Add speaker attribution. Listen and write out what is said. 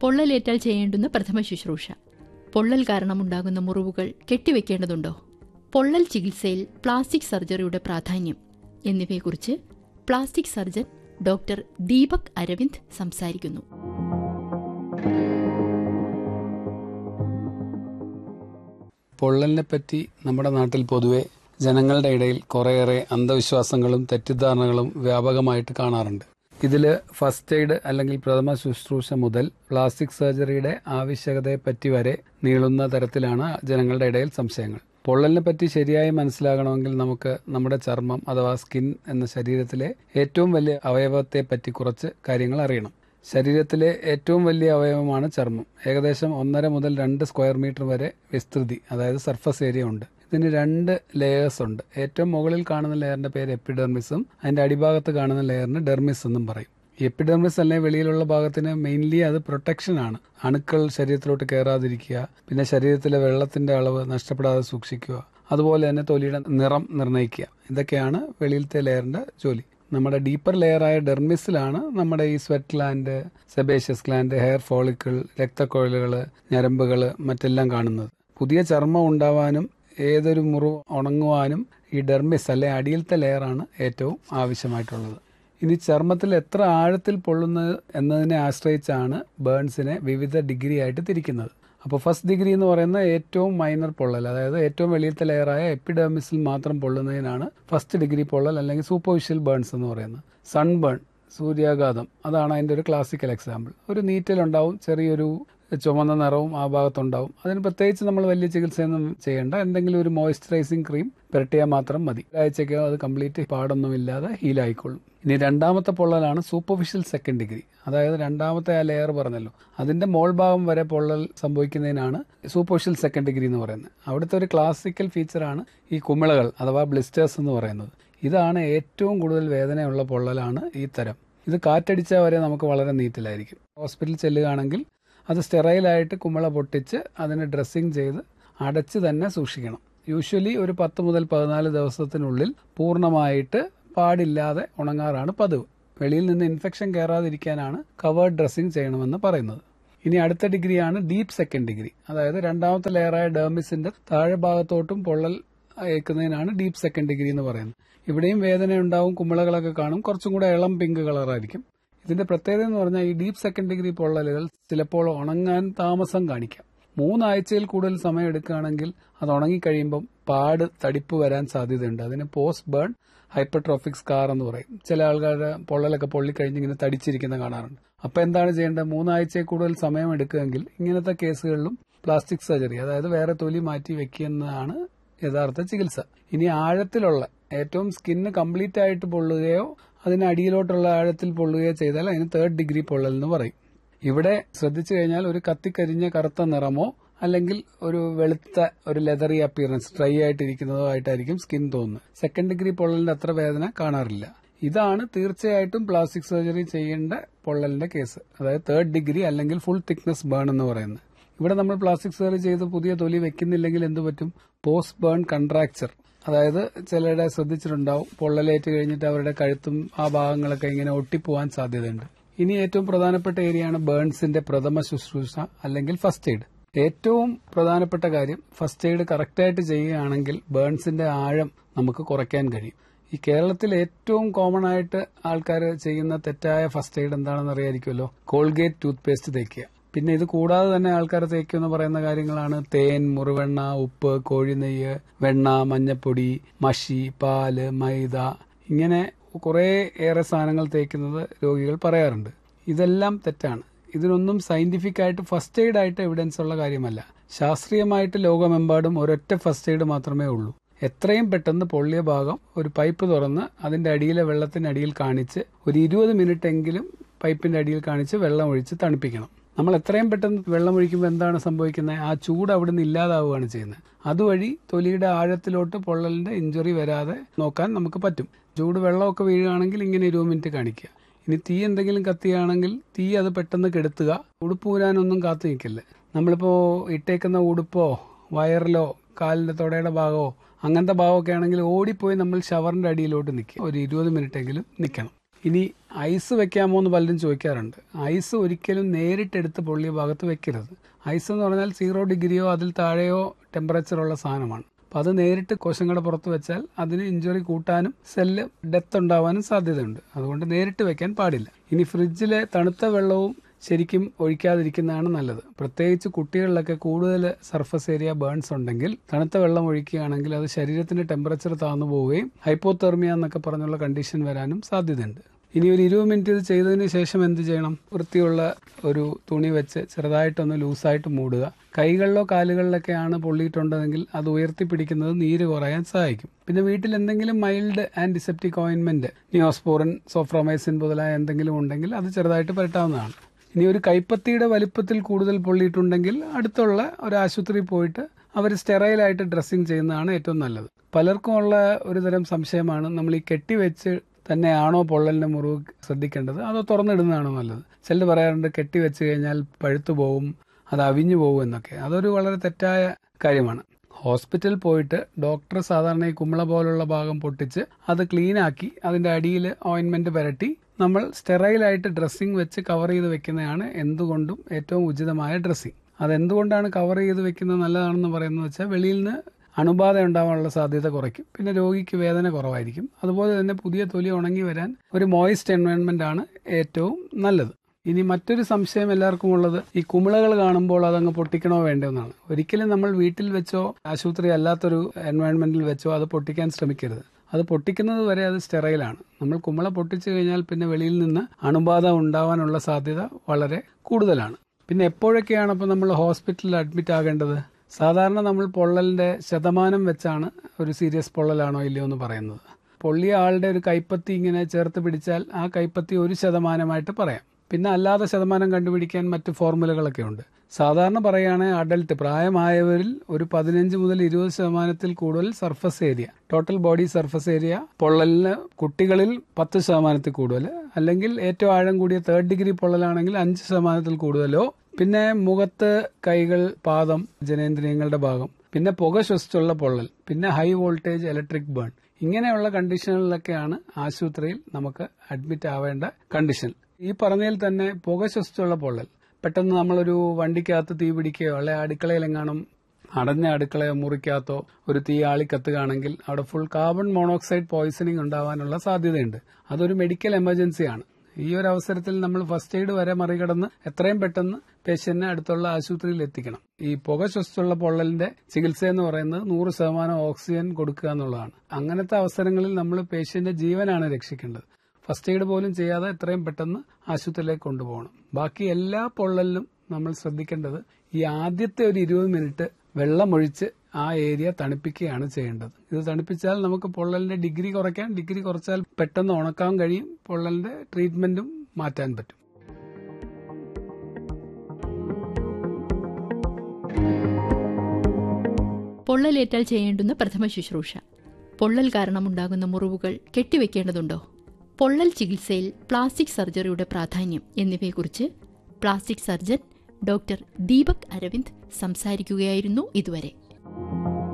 Speaker 1: പൊള്ളലേറ്റാൽ ചെയ്യേണ്ടുന്ന പ്രഥമ ശുശ്രൂഷ പൊള്ളൽ കാരണമുണ്ടാകുന്ന മുറിവുകൾ കെട്ടിവെക്കേണ്ടതുണ്ടോ പൊള്ളൽ ചികിത്സയിൽ പ്ലാസ്റ്റിക് സർജറിയുടെ പ്രാധാന്യം എന്നിവയെക്കുറിച്ച് plastic surgeon doctor Deepak Aravind സംസാരിക്കുന്നു
Speaker 2: പൊള്ളലിനെ പറ്റി നമ്മുടെ നാട്ടിൽ പൊതുവെ ജനങ്ങളുടെ ഇടയിൽ കുറേയേറെ അന്ധവിശ്വാസങ്ങളും തെറ്റിദ്ധാരണകളും വ്യാപകമായിട്ട് കാണാറുണ്ട് ഇതിൽ ഫസ്റ്റ് എയ്ഡ് അല്ലെങ്കിൽ പ്രഥമ ശുശ്രൂഷ മുതൽ പ്ലാസ്റ്റിക് സർജറിയുടെ ആവശ്യകതയെപ്പറ്റി വരെ നീളുന്ന തരത്തിലാണ് ജനങ്ങളുടെ ഇടയിൽ സംശയങ്ങൾ പൊള്ളലിനെ പറ്റി ശരിയായി മനസ്സിലാകണമെങ്കിൽ നമുക്ക് നമ്മുടെ ചർമ്മം അഥവാ സ്കിൻ എന്ന ശരീരത്തിലെ ഏറ്റവും വലിയ അവയവത്തെ പറ്റി കുറച്ച് കാര്യങ്ങൾ അറിയണം ശരീരത്തിലെ ഏറ്റവും വലിയ അവയവമാണ് ചർമ്മം ഏകദേശം ഒന്നര മുതൽ രണ്ട് സ്ക്വയർ മീറ്റർ വരെ വിസ്തൃതി അതായത് സർഫസ് ഏരിയ ഉണ്ട് ഇതിന് രണ്ട് ലെയേഴ്സ് ഉണ്ട് ഏറ്റവും മുകളിൽ കാണുന്ന ലെയറിന്റെ പേര് എപ്പിഡെർമിസും അതിന്റെ അടിഭാഗത്ത് കാണുന്ന ലെയറിന് ഡെർമിസ് എന്നും പറയും എപ്പിഡെർമിസ് അല്ലെങ്കിൽ വെളിയിലുള്ള ഭാഗത്തിന് മെയിൻലി അത് പ്രൊട്ടക്ഷൻ ആണ് അണുക്കൾ ശരീരത്തിലോട്ട് കയറാതിരിക്കുക പിന്നെ ശരീരത്തിലെ വെള്ളത്തിന്റെ അളവ് നഷ്ടപ്പെടാതെ സൂക്ഷിക്കുക അതുപോലെ തന്നെ തൊലിയുടെ നിറം നിർണ്ണയിക്കുക ഇതൊക്കെയാണ് വെളിയിലത്തെ ലെയറിന്റെ ജോലി നമ്മുടെ ഡീപ്പർ ലെയറായ ഡെർമിസിലാണ് നമ്മുടെ ഈ sweat gland sebaceous gland hair follicle രക്തക്കൊഴലുകൾ ഞരമ്പുകൾ മറ്റെല്ലാം കാണുന്നത് പുതിയ ചർമ്മം ഉണ്ടാവാനും ഏതൊരു മുറിവ് ഉണങ്ങുവാനും ഈ ഡെർമിസ് അല്ലെ അടിയിലത്തെ ലെയറാണ് ഏറ്റവും ആവശ്യമായിട്ടുള്ളത് ഇനി ചർമ്മത്തിൽ എത്ര ആഴത്തിൽ പൊള്ളുന്നത് എന്നതിനെ ആശ്രയിച്ചാണ് ബേൺസിനെ വിവിധ ഡിഗ്രി ആയിട്ട് തിരിക്കുന്നത് അപ്പോൾ ഫസ്റ്റ് ഡിഗ്രി എന്ന് പറയുന്ന ഏറ്റവും മൈനർ പൊള്ളൽ അതായത് ഏറ്റവും വെളിയിലത്തെ ലെയറായ എപ്പിഡെർമിസിൽ മാത്രം പൊള്ളുന്നതിനാണ് ഫസ്റ്റ് ഡിഗ്രി പൊള്ളൽ അല്ലെങ്കിൽ സൂപ്പർവിഷ്യൽ ബേൺസ് എന്ന് പറയുന്നത് സൺബേൺ സൂര്യാഘാതം അതാണ് അതിൻ്റെ ഒരു ക്ലാസിക്കൽ എക്സാമ്പിൾ ഒരു നീറ്റലുണ്ടാവും ചെറിയൊരു ചുമന്ന നിറവും ആ ഭാഗത്തുണ്ടാവും അതിന് പ്രത്യേകിച്ച് നമ്മൾ വലിയ ചികിത്സയൊന്നും ചെയ്യേണ്ട എന്തെങ്കിലും ഒരു മോയ്സ്ചറൈസിങ് ക്രീം പുരട്ടിയാൽ മാത്രം മതി ഒരാഴ്ചയ്ക്കോ അത് കംപ്ലീറ്റ് പാടൊന്നുമില്ലാതെ ഹീലായിക്കൊള്ളും ഇനി രണ്ടാമത്തെ പൊള്ളലാണ് സൂപ്പർഫിഷ്യൽ സെക്കൻഡ് ഡിഗ്രി അതായത് രണ്ടാമത്തെ ആ ലെയർ പറഞ്ഞല്ലോ അതിന്റെ മോൾ ഭാഗം വരെ പൊള്ളൽ സംഭവിക്കുന്നതിനാണ് സൂപ്പർഫിഷ്യൽ സെക്കൻഡ് ഡിഗ്രി എന്ന് പറയുന്നത് അവിടുത്തെ ഒരു ക്ലാസിക്കൽ ഫീച്ചറാണ് ഈ കുമിളകൾ അഥവാ ബ്ലിസ്റ്റേഴ്സ് എന്ന് പറയുന്നത് ഇതാണ് ഏറ്റവും കൂടുതൽ വേദനയുള്ള പൊള്ളലാണ് ഈ തരം ഇത് കാറ്റടിച്ചാൽ വരെ നമുക്ക് വളരെ നീറ്റിലായിരിക്കും ഹോസ്പിറ്റലിൽ ചെല്ലുകയാണെങ്കിൽ അത് സ്റ്റെറൈലായിട്ട് കുമിള പൊട്ടിച്ച് അതിന് ഡ്രസ്സിങ് ചെയ്ത് അടച്ച് തന്നെ സൂക്ഷിക്കണം യൂഷ്വലി ഒരു പത്ത് മുതൽ പതിനാല് ദിവസത്തിനുള്ളിൽ പൂർണ്ണമായിട്ട് പാടില്ലാതെ ഉണങ്ങാറാണ് പതിവ് വെളിയിൽ നിന്ന് ഇൻഫെക്ഷൻ കയറാതിരിക്കാനാണ് കവേർഡ് ഡ്രസ്സിംഗ് ചെയ്യണമെന്ന് പറയുന്നത് ഇനി അടുത്ത ഡിഗ്രിയാണ് ഡീപ്പ് സെക്കൻഡ് ഡിഗ്രി അതായത് രണ്ടാമത്തെ ലെയറായ ഡേർമിസിന്റെ താഴെ ഭാഗത്തോട്ടും പൊള്ളൽ ഏൽക്കുന്നതിനാണ് ഡീപ്പ് സെക്കൻഡ് ഡിഗ്രി എന്ന് പറയുന്നത് ഇവിടെയും വേദന ഉണ്ടാവും കുമിളകളൊക്കെ കാണും കുറച്ചും കൂടെ ഇളം പിങ്ക് കളറായിരിക്കും ഇതിന്റെ പ്രത്യേകത എന്ന് പറഞ്ഞാൽ ഈ ഡീപ്പ് സെക്കൻഡ് ഡിഗ്രി പൊള്ളലുകൾ ചിലപ്പോൾ ഉണങ്ങാൻ താമസം കാണിക്കാം മൂന്നാഴ്ചയിൽ കൂടുതൽ സമയം എടുക്കുകയാണെങ്കിൽ അത് ഉണങ്ങിക്കഴിയുമ്പം പാട് തടിപ്പ് വരാൻ സാധ്യതയുണ്ട് അതിന് പോസ്റ്റ് ബേൺ ഹൈപ്പർട്രോഫിക് സ്കാർ എന്ന് പറയും ചില ആൾക്കാരുടെ പൊള്ളലൊക്കെ പൊള്ളിക്കഴിഞ്ഞ് ഇങ്ങനെ തടിച്ചിരിക്കുന്ന കാണാറുണ്ട് അപ്പൊ എന്താണ് ചെയ്യേണ്ടത് മൂന്നാഴ്ചയിൽ കൂടുതൽ സമയം എടുക്കുമെങ്കിൽ ഇങ്ങനത്തെ കേസുകളിലും പ്ലാസ്റ്റിക് സർജറി അതായത് വേറെ തൊലി മാറ്റി വെക്കുന്നതാണ് യഥാർത്ഥ ചികിത്സ ഇനി ആഴത്തിലുള്ള ഏറ്റവും സ്കിന്ന് കംപ്ലീറ്റ് ആയിട്ട് പൊള്ളുകയോ അതിന് അടിയിലോട്ടുള്ള ആഴത്തിൽ പൊള്ളുകയോ ചെയ്താൽ അതിന് തേർഡ് ഡിഗ്രി പൊള്ളൽ എന്ന് പറയും ഇവിടെ ശ്രദ്ധിച്ചു കഴിഞ്ഞാൽ ഒരു കത്തിക്കരിഞ്ഞ കറുത്ത നിറമോ അല്ലെങ്കിൽ ഒരു വെളുത്ത ഒരു ലെതറി അപ്പിയറൻസ് ഡ്രൈ ആയിട്ടിരിക്കുന്നതോ ആയിട്ടായിരിക്കും സ്കിൻ തോന്നുന്നത് സെക്കൻഡ് ഡിഗ്രി പൊള്ളലിന്റെ അത്ര വേദന കാണാറില്ല ഇതാണ് തീർച്ചയായിട്ടും പ്ലാസ്റ്റിക് സർജറി ചെയ്യേണ്ട പൊള്ളലിന്റെ കേസ് അതായത് തേർഡ് ഡിഗ്രി അല്ലെങ്കിൽ ഫുൾ തിക്നെസ് ബേൺ എന്ന് പറയുന്നത് ഇവിടെ നമ്മൾ പ്ലാസ്റ്റിക് സർജറി ചെയ്ത് പുതിയ തൊലി വെക്കുന്നില്ലെങ്കിൽ എന്ത് പറ്റും പോസ്റ്റ് ബേൺ കൺട്രാക്ചർ അതായത് ചിലരുടെ ശ്രദ്ധിച്ചിട്ടുണ്ടാവും പൊള്ളലേറ്റ് കഴിഞ്ഞിട്ട് അവരുടെ കഴുത്തും ആ ഭാഗങ്ങളൊക്കെ ഇങ്ങനെ ഒട്ടിപ്പോവാൻ സാധ്യതയുണ്ട് ഇനി ഏറ്റവും പ്രധാനപ്പെട്ട ഏരിയയാണ് ബേൺസിന്റെ പ്രഥമ ശുശ്രൂഷ അല്ലെങ്കിൽ ഫസ്റ്റ് എയ്ഡ് ഏറ്റവും പ്രധാനപ്പെട്ട കാര്യം ഫസ്റ്റ് എയ്ഡ് കറക്റ്റായിട്ട് ചെയ്യുകയാണെങ്കിൽ ബേൺസിന്റെ ആഴം നമുക്ക് കുറയ്ക്കാൻ കഴിയും ഈ കേരളത്തിൽ ഏറ്റവും കോമൺ ആയിട്ട് ആൾക്കാർ ചെയ്യുന്ന തെറ്റായ ഫസ്റ്റ് എയ്ഡ് എന്താണെന്ന് അറിയായിരിക്കുമല്ലോ കോൾഗേറ്റ് ടൂത്ത് പേസ്റ്റ് തേക്കുക പിന്നെ ഇത് കൂടാതെ തന്നെ ആൾക്കാർ തേക്കുമെന്ന് പറയുന്ന കാര്യങ്ങളാണ് തേൻ മുറിവെണ്ണ ഉപ്പ് കോഴിനെയ്യ് വെണ്ണ മഞ്ഞപ്പൊടി മഷി പാല് മൈദ ഇങ്ങനെ കുറേ ഏറെ സാധനങ്ങൾ തേക്കുന്നത് രോഗികൾ പറയാറുണ്ട് ഇതെല്ലാം തെറ്റാണ് ഇതിനൊന്നും സയന്റിഫിക് ആയിട്ട് ഫസ്റ്റ് എയ്ഡ് ആയിട്ട് എവിഡൻസ് ഉള്ള കാര്യമല്ല ശാസ്ത്രീയമായിട്ട് ലോകമെമ്പാടും ഒരൊറ്റ ഫസ്റ്റ് എയ്ഡ് മാത്രമേ ഉള്ളൂ എത്രയും പെട്ടെന്ന് പൊള്ളിയ ഭാഗം ഒരു പൈപ്പ് തുറന്ന് അതിന്റെ അടിയിലെ വെള്ളത്തിനടിയിൽ കാണിച്ച് ഒരു ഇരുപത് മിനിറ്റ് എങ്കിലും പൈപ്പിന്റെ അടിയിൽ കാണിച്ച് വെള്ളം ഒഴിച്ച് തണുപ്പിക്കണം നമ്മൾ എത്രയും പെട്ടെന്ന് വെള്ളം ഒഴിക്കുമ്പോൾ എന്താണ് സംഭവിക്കുന്നത് ആ ചൂട് അവിടുന്ന് ഇല്ലാതാവുകയാണ് ചെയ്യുന്നത് അതുവഴി തൊലിയുടെ ആഴത്തിലോട്ട് പൊള്ളലിന്റെ ഇഞ്ചുറി വരാതെ നോക്കാൻ നമുക്ക് പറ്റും ചൂട് വെള്ളമൊക്കെ വീഴുകയാണെങ്കിൽ ഇങ്ങനെ ഇരുപത് മിനിറ്റ് കാണിക്കുക ഇനി തീ എന്തെങ്കിലും കത്തിയാണെങ്കിൽ തീ അത് പെട്ടെന്ന് കെടുത്തുക ഉടുപ്പ് ഊരാനൊന്നും കാത്തു നിൽക്കില്ല നമ്മളിപ്പോ ഇട്ടേക്കുന്ന ഉടുപ്പോ വയറിലോ കാലിന്റെ തൊടയുടെ ഭാഗമോ അങ്ങനത്തെ ഭാഗമൊക്കെ ആണെങ്കിൽ ഓടിപ്പോയി നമ്മൾ ഷവറിന്റെ അടിയിലോട്ട് നിൽക്കുക ഒരു ഇരുപത് മിനിറ്റ് എങ്കിലും നിൽക്കണം ഇനി ഐസ് വെക്കാമോ എന്ന് പലരും ചോദിക്കാറുണ്ട് ഐസ് ഒരിക്കലും നേരിട്ടെടുത്ത് പൊള്ളിയ ഭാഗത്ത് വെക്കരുത് ഐസ് എന്ന് പറഞ്ഞാൽ സീറോ ഡിഗ്രിയോ അതിൽ താഴെയോ ടെമ്പറേച്ചർ ഉള്ള സാധനമാണ് അപ്പോൾ അത് നേരിട്ട് കോശങ്ങളുടെ പുറത്ത് വെച്ചാൽ അതിന് ഇഞ്ചുറി കൂട്ടാനും സെല്ല് ഡെത്ത് ഉണ്ടാവാനും സാധ്യതയുണ്ട് അതുകൊണ്ട് നേരിട്ട് വെക്കാൻ പാടില്ല ഇനി ഫ്രിഡ്ജിലെ തണുത്ത വെള്ളവും ശരിക്കും ഒഴിക്കാതിരിക്കുന്നതാണ് നല്ലത് പ്രത്യേകിച്ച് കുട്ടികളിലൊക്കെ കൂടുതൽ സർഫസ് ഏരിയ ബേൺസ് ഉണ്ടെങ്കിൽ തണുത്ത വെള്ളം ഒഴിക്കുകയാണെങ്കിൽ അത് ശരീരത്തിന്റെ ടെമ്പറേച്ചർ താഴ്ന്നു പോവുകയും ഹൈപ്പോതെർമിയ എന്നൊക്കെ പറഞ്ഞുള്ള കണ്ടീഷൻ വരാനും സാധ്യതയുണ്ട് ഇനി ഒരു ഇരുപത് മിനിറ്റ് ഇത് ചെയ്തതിന് ശേഷം എന്ത് ചെയ്യണം വൃത്തിയുള്ള ഒരു തുണി വെച്ച് ചെറുതായിട്ടൊന്ന് ലൂസായിട്ട് മൂടുക കൈകളിലോ കാലുകളിലൊക്കെയാണ് പൊള്ളിയിട്ടുണ്ടെങ്കിൽ അത് ഉയർത്തിപ്പിടിക്കുന്നത് നീര് കുറയാൻ സഹായിക്കും പിന്നെ വീട്ടിൽ എന്തെങ്കിലും മൈൽഡ് ആന്റിസെപ്റ്റിക് ഓയിൻമെന്റ് നിയോസ്പോറിൻ സോഫ്രോമൈസിൻ മുതലായ എന്തെങ്കിലും ഉണ്ടെങ്കിൽ അത് ചെറുതായിട്ട് പുരട്ടാവുന്നതാണ് ഇനി ഒരു കൈപ്പത്തിയുടെ വലിപ്പത്തിൽ കൂടുതൽ പൊള്ളിയിട്ടുണ്ടെങ്കിൽ അടുത്തുള്ള ഒരു ആശുപത്രിയിൽ പോയിട്ട് അവർ സ്റ്റെറൈലായിട്ട് ഡ്രസ്സിങ് ചെയ്യുന്നതാണ് ഏറ്റവും നല്ലത് പലർക്കും ഉള്ള ഒരു തരം സംശയമാണ് നമ്മൾ ഈ കെട്ടിവെച്ച് തന്നെയാണോ പൊള്ളലിന്റെ മുറിവ് ശ്രദ്ധിക്കേണ്ടത് അതോ തുറന്നിടുന്നതാണോ നല്ലത് ചിലർ പറയാറുണ്ട് കെട്ടിവെച്ച് കഴിഞ്ഞാൽ പഴുത്തു പോകും അത് അവിഞ്ഞു പോകും എന്നൊക്കെ അതൊരു വളരെ തെറ്റായ കാര്യമാണ് ഹോസ്പിറ്റലിൽ പോയിട്ട് ഡോക്ടർ സാധാരണ ഈ കുമ്പള പോലുള്ള ഭാഗം പൊട്ടിച്ച് അത് ക്ലീൻ ആക്കി അതിന്റെ അടിയിൽ ഓയിൻമെന്റ് പുരട്ടി നമ്മൾ സ്റ്റെറൈലായിട്ട് ഡ്രസ്സിംഗ് വെച്ച് കവർ ചെയ്ത് വെക്കുന്നതാണ് എന്തുകൊണ്ടും ഏറ്റവും ഉചിതമായ ഡ്രസ്സിംഗ് അതെന്തുകൊണ്ടാണ് കവർ ചെയ്ത് വെക്കുന്നത് നല്ലതാണെന്ന് പറയുന്നത് വെച്ചാൽ വെളിയിൽ നിന്ന് അണുബാധ ഉണ്ടാവാനുള്ള സാധ്യത കുറയ്ക്കും പിന്നെ രോഗിക്ക് വേദന കുറവായിരിക്കും അതുപോലെ തന്നെ പുതിയ തൊലി ഉണങ്ങി വരാൻ ഒരു മോയിസ്റ്റ് എൻവയോൺമെന്റ് ആണ് ഏറ്റവും നല്ലത് ഇനി മറ്റൊരു സംശയം എല്ലാവർക്കും ഉള്ളത് ഈ കുമിളകൾ കാണുമ്പോൾ അതങ്ങ് പൊട്ടിക്കണോ വേണ്ടോ എന്നാണ് ഒരിക്കലും നമ്മൾ വീട്ടിൽ വെച്ചോ ആശുപത്രി അല്ലാത്തൊരു എൻവയോൺമെന്റിൽ വെച്ചോ അത് പൊട്ടിക്കാൻ ശ്രമിക്കരുത് അത് പൊട്ടിക്കുന്നത് വരെ അത് സ്റ്റെറൈലാണ് നമ്മൾ കുമിള പൊട്ടിച്ചു കഴിഞ്ഞാൽ പിന്നെ വെളിയിൽ നിന്ന് അണുബാധ ഉണ്ടാവാനുള്ള സാധ്യത വളരെ കൂടുതലാണ് പിന്നെ എപ്പോഴൊക്കെയാണ് അപ്പോൾ നമ്മൾ ഹോസ്പിറ്റലിൽ അഡ്മിറ്റ് ആകേണ്ടത് സാധാരണ നമ്മൾ പൊള്ളലിന്റെ ശതമാനം വെച്ചാണ് ഒരു സീരിയസ് പൊള്ളലാണോ ഇല്ലയോ എന്ന് പറയുന്നത് പൊള്ളിയ ആളുടെ ഒരു കൈപ്പത്തി ഇങ്ങനെ ചേർത്ത് പിടിച്ചാൽ ആ കൈപ്പത്തി ഒരു ശതമാനമായിട്ട് പറയാം പിന്നെ അല്ലാതെ ശതമാനം കണ്ടുപിടിക്കാൻ മറ്റ് ഫോർമുലകളൊക്കെ ഉണ്ട് സാധാരണ പറയുകയാണെങ്കിൽ അഡൽട്ട് പ്രായമായവരിൽ ഒരു പതിനഞ്ച് മുതൽ ഇരുപത് ശതമാനത്തിൽ കൂടുതൽ surface area total body surface area പൊള്ളലിന് കുട്ടികളിൽ പത്ത് ശതമാനത്തിൽ കൂടുതൽ അല്ലെങ്കിൽ ഏറ്റവും ആഴം കൂടിയ തേർഡ് ഡിഗ്രി പൊള്ളലാണെങ്കിൽ അഞ്ച് ശതമാനത്തിൽ കൂടുതലോ പിന്നെ മുഖത്ത് കൈകൾ പാദം ജനേന്ദ്രിയങ്ങളുടെ ഭാഗം പിന്നെ പുക ശ്വസിച്ചുള്ള പൊള്ളൽ പിന്നെ ഹൈ വോൾട്ടേജ് ഇലക്ട്രിക് ബേൺ ഇങ്ങനെയുള്ള കണ്ടീഷനുകളിലൊക്കെയാണ് ആശുപത്രിയിൽ നമുക്ക് അഡ്മിറ്റ് ആവേണ്ട കണ്ടീഷൻ ഈ പറഞ്ഞതിൽ തന്നെ പുക ശ്വസിച്ചുള്ള പൊള്ളൽ പെട്ടെന്ന് നമ്മളൊരു വണ്ടിക്കകത്ത് തീ പിടിക്കുകയോ അല്ലെ അടുക്കളയിലെങ്ങാനും അടഞ്ഞ അടുക്കളയോ മുറിക്കകത്തോ ഒരു തീ ആളിക്കത്തുകയാണെങ്കിൽ അവിടെ ഫുൾ കാർബൺ മോണോക്സൈഡ് പോയിസണിംഗ് ഉണ്ടാവാനുള്ള സാധ്യതയുണ്ട് അതൊരു മെഡിക്കൽ എമർജൻസിയാണ് ഈ ഒരു അവസരത്തിൽ നമ്മൾ ഫസ്റ്റ് എയ്ഡ് വരെ മറികടന്ന് എത്രയും പെട്ടെന്ന് പേഷ്യന്റിനെ അടുത്തുള്ള ആശുപത്രിയിൽ എത്തിക്കണം ഈ പുക ശ്വസിച്ചുള്ള പൊള്ളലിന്റെ ചികിത്സ എന്ന് പറയുന്നത് നൂറ് ശതമാനം ഓക്സിജൻ കൊടുക്കുക എന്നുള്ളതാണ് അങ്ങനത്തെ അവസരങ്ങളിൽ നമ്മൾ പേഷ്യന്റെ ജീവനാണ് രക്ഷിക്കേണ്ടത് ഫസ്റ്റ് എയ്ഡ് പോലും ചെയ്യാതെ എത്രയും പെട്ടെന്ന് ആശുപത്രിയിലേക്ക് കൊണ്ടുപോകണം ബാക്കി എല്ലാ പൊള്ളലിലും നമ്മൾ ശ്രദ്ധിക്കേണ്ടത് ഈ ആദ്യത്തെ ഒരു ഇരുപത് മിനിറ്റ് വെള്ളമൊഴിച്ച് ആ ഏരിയ തണുപ്പിക്കുകയാണ് ചെയ്യേണ്ടത് ഇത് തണുപ്പിച്ചാൽ നമുക്ക് പൊള്ളലിന്റെ ഡിഗ്രി കുറയ്ക്കാൻ ഡിഗ്രി കുറച്ചാൽ പെട്ടെന്ന് ഉണക്കാൻ കഴിയും പൊള്ളലിന്റെ ട്രീറ്റ്മെന്റും മാറ്റാൻ പറ്റും
Speaker 1: പൊള്ളലേറ്റാൽ ചെയ്യേണ്ടുന്ന പ്രഥമ ശുശ്രൂഷ പൊള്ളൽ കാരണമുണ്ടാകുന്ന മുറിവുകൾ കെട്ടിവെക്കേണ്ടതുണ്ടോ പൊള്ളൽ ചികിത്സയിൽ പ്ലാസ്റ്റിക് സർജറിയുടെ പ്രാധാന്യം എന്നിവയെക്കുറിച്ച് plastic surgeon doctor Deepak Aravind സംസാരിക്കുകയായിരുന്നു ഇതുവരെ